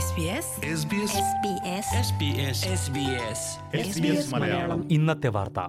SBS Malayalam ഇന്നത്തെ വാർത്ത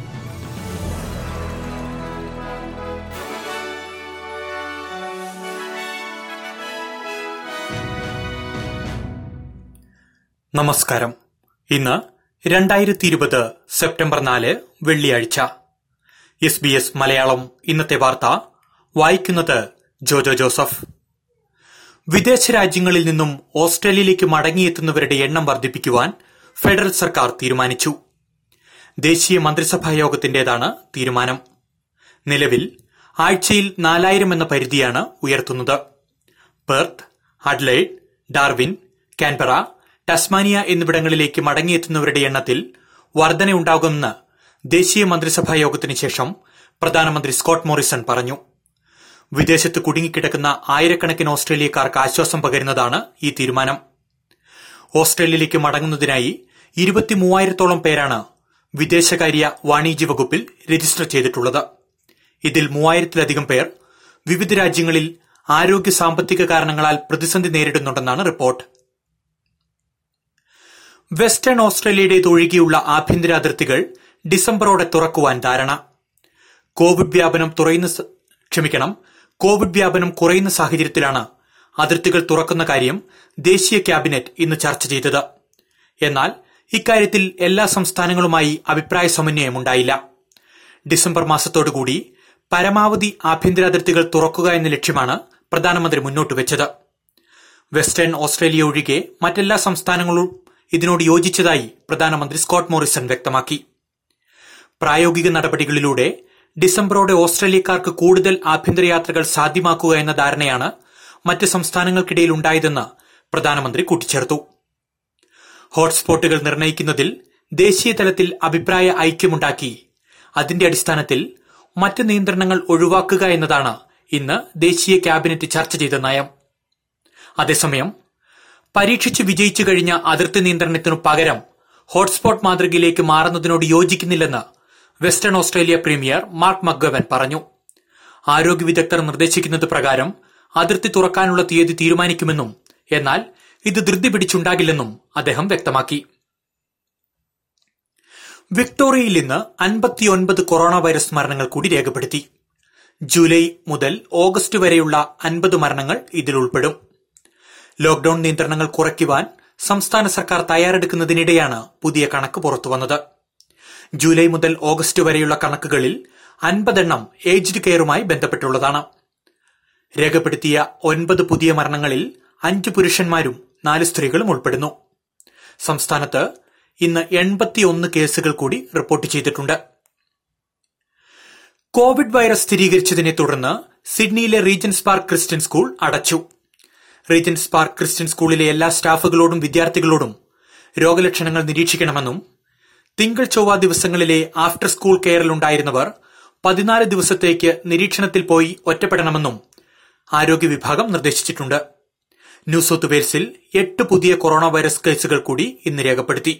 നമസ്കാരം ഇന്ന് രണ്ടായിരത്തി ഇരുപത് സെപ്റ്റംബർ നാല് വെള്ളിയാഴ്ച എസ് ബി എസ് മലയാളം ഇന്നത്തെ വാർത്ത വായിക്കുന്നത് ജോജോ ജോസഫ് വിദേശ രാജ്യങ്ങളിൽ നിന്നും ഓസ്ട്രേലിയയിലേക്ക് മടങ്ങിയെത്തുന്നവരുടെ എണ്ണം വർദ്ധിപ്പിക്കുവാൻ ഫെഡറൽ സർക്കാർ തീരുമാനിച്ചു ദേശീയ മന്ത്രിസഭാ യോഗത്തിന്റേതാണ് തീരുമാനം നിലവിൽ ആഴ്ചയിൽ നാലായിരം എന്ന പരിധിയാണ് ഉയർത്തുന്നത് Perth Adelaide Darwin Canberra Tasmania എന്നിവിടങ്ങളിലേക്ക് മടങ്ങിയെത്തുന്നവരുടെ എണ്ണത്തിൽ വർധനയുണ്ടാകുമെന്ന് ദേശീയ മന്ത്രിസഭാ യോഗത്തിന് ശേഷം പ്രധാനമന്ത്രി സ്കോട്ട് മോറിസൺ പറഞ്ഞു വിദേശത്ത് കുടുങ്ങിക്കിടക്കുന്ന ആയിരക്കണക്കിന് ഓസ്ട്രേലിയക്കാർക്ക് ആശ്വാസം പകരുന്നതാണ് ഈ തീരുമാനം ഓസ്ട്രേലിയയിലേക്ക് മടങ്ങുന്നതിനായി ഇരുപത്തി മൂവായിരത്തോളം പേരാണ് വിദേശകാര്യ വാണിജ്യ വകുപ്പിൽ രജിസ്റ്റർ ചെയ്തിട്ടുള്ളത് ഇതിൽ മൂവായിരത്തിലധികം പേർ വിവിധ രാജ്യങ്ങളിൽ ആരോഗ്യ സാമ്പത്തിക കാരണങ്ങളാൽ പ്രതിസന്ധി നേരിടുന്നുണ്ടെന്നാണ് റിപ്പോർട്ട് വെസ്റ്റേൺ ഓസ്ട്രേലിയയുടേതൊഴികെയുള്ള ആഭ്യന്തര അതിർത്തികൾ ഡിസംബറോടെ തുറക്കുവാൻ ധാരണ കോവിഡ് വ്യാപനം തുറയുന്ന സ- ക്ഷമിക്കണം കോവിഡ് വ്യാപനം കുറയുന്ന സാഹചര്യത്തിലാണ് അതിർത്തികൾ തുറക്കുന്ന കാര്യം ദേശീയ ക്യാബിനറ്റ് ഇന്ന് ചർച്ച ചെയ്തത് എന്നാൽ ഇക്കാര്യത്തിൽ എല്ലാ സംസ്ഥാനങ്ങളുമായി അഭിപ്രായ സമന്വയമുണ്ടായില്ല ഡിസംബർ മാസത്തോടുകൂടി പരമാവധി ആഭ്യന്തര അതിർത്തികൾ തുറക്കുക എന്ന ലക്ഷ്യമാണ് പ്രധാനമന്ത്രി മുന്നോട്ട് വെച്ചത് വെസ്റ്റേൺ ഓസ്ട്രേലിയ ഒഴികെ മറ്റെല്ലാ സംസ്ഥാനങ്ങളും ഇതിനോട് യോജിച്ചതായി പ്രധാനമന്ത്രി സ്കോട്ട് മോറിസൺ വ്യക്തമാക്കി പ്രായോഗിക നടപടികളിലൂടെ ഡിസംബറോടെ ഓസ്ട്രേലിയക്കാർക്ക് കൂടുതൽ ആഭ്യന്തര യാത്രകൾ സാധ്യമാക്കുക എന്ന ധാരണയാണ് മറ്റ് സംസ്ഥാനങ്ങൾക്കിടയിൽ ഉണ്ടായതെന്ന് പ്രധാനമന്ത്രി കൂട്ടിച്ചേർത്തു ഹോട്ട്സ്പോട്ടുകൾ നിർണ്ണയിക്കുന്നതിൽ ദേശീയ തലത്തിൽ അഭിപ്രായ ഐക്യമുണ്ടാക്കി അതിന്റെ അടിസ്ഥാനത്തിൽ മറ്റ് നിയന്ത്രണങ്ങൾ ഒഴിവാക്കുക എന്നതാണ് ഇന്ന് ദേശീയ ക്യാബിനറ്റ് ചർച്ച ചെയ്ത നയം അതേസമയം പരീക്ഷിച്ച് വിജയിച്ചു കഴിഞ്ഞ അതിർത്തി നിയന്ത്രണത്തിനു പകരം ഹോട്ട്സ്പോട്ട് മാതൃകയിലേക്ക് മാറുന്നതിനോട് യോജിക്കുന്നില്ലെന്ന് Western Australia premier Mark McGowan പറഞ്ഞു ആരോഗ്യ വിദഗ്ധർ നിർദ്ദേശിക്കുന്നത് പ്രകാരം അതിർത്തി തുറക്കാനുള്ള തീയതി തീരുമാനിക്കുമെന്നും എന്നാൽ ഇത് ധൃതി പിടിച്ചുണ്ടാകില്ലെന്നും അദ്ദേഹം വ്യക്തമാക്കി വിക്ടോറിയയിൽ ഇന്ന് അൻപത്തിയൊൻപത് കൊറോണ വൈറസ് മരണങ്ങൾ കൂടി രേഖപ്പെടുത്തി ജൂലൈ മുതൽ ഓഗസ്റ്റ് വരെയുള്ള അൻപത് മരണങ്ങൾ ഇതിൽ ഉൾപ്പെടും ലോക്ഡൌൺ നിയന്ത്രണങ്ങൾ കുറയ്ക്കുവാൻ സംസ്ഥാന സർക്കാർ തയ്യാറെടുക്കുന്നതിനിടെയാണ് പുതിയ കണക്ക് പുറത്തുവന്നത് ജൂലൈ മുതൽ ഓഗസ്റ്റ് വരെയുള്ള കണക്കുകളിൽ അൻപതെണ്ണം ഏജ്ഡ് കെയറുമായി ബന്ധപ്പെട്ടുള്ളതാണ് രേഖപ്പെടുത്തിയ ഒൻപത് പുതിയ മരണങ്ങളിൽ അഞ്ച് പുരുഷന്മാരും നാല് സ്ത്രീകളും ഉൾപ്പെടുന്നു സംസ്ഥാനത്ത് ഇന്ന് എൺപത്തിയൊന്ന് കേസുകൾ കൂടി റിപ്പോർട്ട് ചെയ്തിട്ടുണ്ട് കോവിഡ് വൈറസ് സ്ഥിരീകരിച്ചതിനെ തുടർന്ന് സിഡ്നിയിലെ റീജൻസ് പാർക്ക് ക്രിസ്ത്യൻ സ്കൂൾ അടച്ചു റീജൻസ് പാർക്ക് ക്രിസ്ത്യൻ സ്കൂളിലെ എല്ലാ സ്റ്റാഫുകളോടും വിദ്യാർത്ഥികളോടും രോഗലക്ഷണങ്ങൾ നിരീക്ഷിക്കണമെന്നും തിങ്കൾ ചൊവ്വ ദിവസങ്ങളിലെ ആഫ്റ്റർ സ്കൂൾ കെയറിലുണ്ടായിരുന്നവർ പതിനാല് ദിവസത്തേക്ക് നിരീക്ഷണത്തിൽ പോയി ഒറ്റപ്പെടണമെന്നും ആരോഗ്യ വിഭാഗം നിർദ്ദേശിച്ചിട്ടുണ്ട് ന്യൂ സൌത്ത് വെയിൽസിൽ എട്ട് പുതിയ കൊറോണ വൈറസ് കേസുകൾ കൂടി ഇന്ന് രേഖപ്പെടുത്തി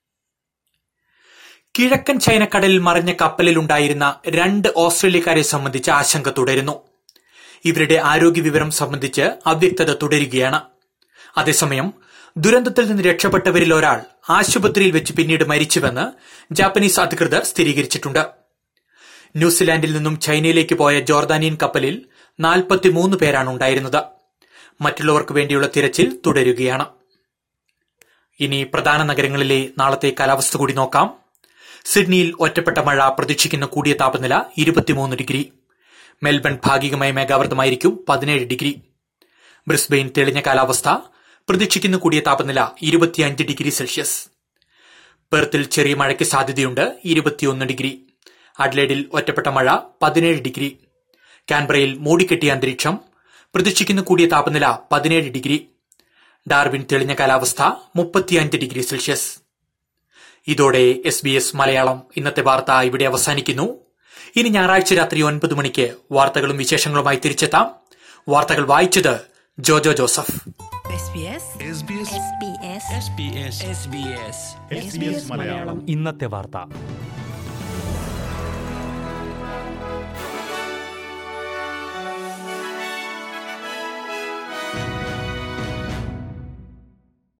കിഴക്കൻ ചൈനക്കടലിൽ മറിഞ്ഞ കപ്പലിലുണ്ടായിരുന്ന രണ്ട് ഓസ്ട്രേലിയക്കാരെ സംബന്ധിച്ച് ആശങ്ക തുടരുന്നു ഇവരുടെ ആരോഗ്യ വിവരം സംബന്ധിച്ച് അവ്യക്തത തുടരുകയാണ് അതേസമയം ദുരന്തത്തിൽ നിന്ന് രക്ഷപ്പെട്ടവരിൽ ഒരാൾ ആശുപത്രിയിൽ വെച്ച് പിന്നീട് മരിച്ചുവെന്ന് ജാപ്പനീസ് അധികൃതർ സ്ഥിരീകരിച്ചിട്ടുണ്ട് ന്യൂസിലാൻഡിൽ നിന്നും ചൈനയിലേക്ക് പോയ ജോർദാനിയൻ കപ്പലിൽ നാൽപ്പത്തിമൂന്ന് പേരാണ് ഉണ്ടായിരുന്നത് മറ്റുള്ളവർക്ക് വേണ്ടിയുള്ള തിരച്ചിൽ തുടരുകയാണ് ഇനി പ്രധാന നഗരങ്ങളിലെ നാളത്തെ കാലാവസ്ഥ കൂടി നോക്കാം സിഡ്നിയിൽ ഒറ്റപ്പെട്ട മഴ പ്രതീക്ഷിക്കുന്ന കൂടിയ താപനില ഇരുപത്തിമൂന്ന് ഡിഗ്രി മെൽബൺ ഭാഗികമായി മേഘാവൃതമായിരിക്കും പതിനേഴ് ഡിഗ്രി ബ്രിസ്ബെയിൻ തെളിഞ്ഞ കാലാവസ്ഥ പ്രതീക്ഷിക്കുന്ന കൂടിയ താപനില ഇരുപത്തിയഞ്ച് ഡിഗ്രി സെൽഷ്യസ് പെർത്തിൽ ചെറിയ മഴയ്ക്ക് സാധ്യതയുണ്ട് ഇരുപത്തിയൊന്ന് ഡിഗ്രി അഡ്ലേഡിൽ ഒറ്റപ്പെട്ട മഴ പതിനേഴ് ഡിഗ്രി കാൻബ്രയിൽ മൂടിക്കെട്ടിയ അന്തരീക്ഷം പ്രതീക്ഷിക്കുന്ന കൂടിയ താപനില പതിനേഴ് ഡിഗ്രി ഡാർവിൻ തെളിഞ്ഞ കാലാവസ്ഥ മുപ്പത്തിയഞ്ച് ഡിഗ്രി സെൽഷ്യസ് ഇതോടെ എസ് ബി എസ് മലയാളം ഇന്നത്തെ വാർത്ത ഇവിടെ അവസാനിക്കുന്നു ഇനി ഞായറാഴ്ച രാത്രി ഒൻപത് മണിക്ക് വാർത്തകളും വിശേഷങ്ങളുമായി തിരിച്ചെത്താം വാർത്തകൾ വായിച്ചത് ജോജോ ജോസഫ് SBS SBS ഇന്നത്തെ വാർത്ത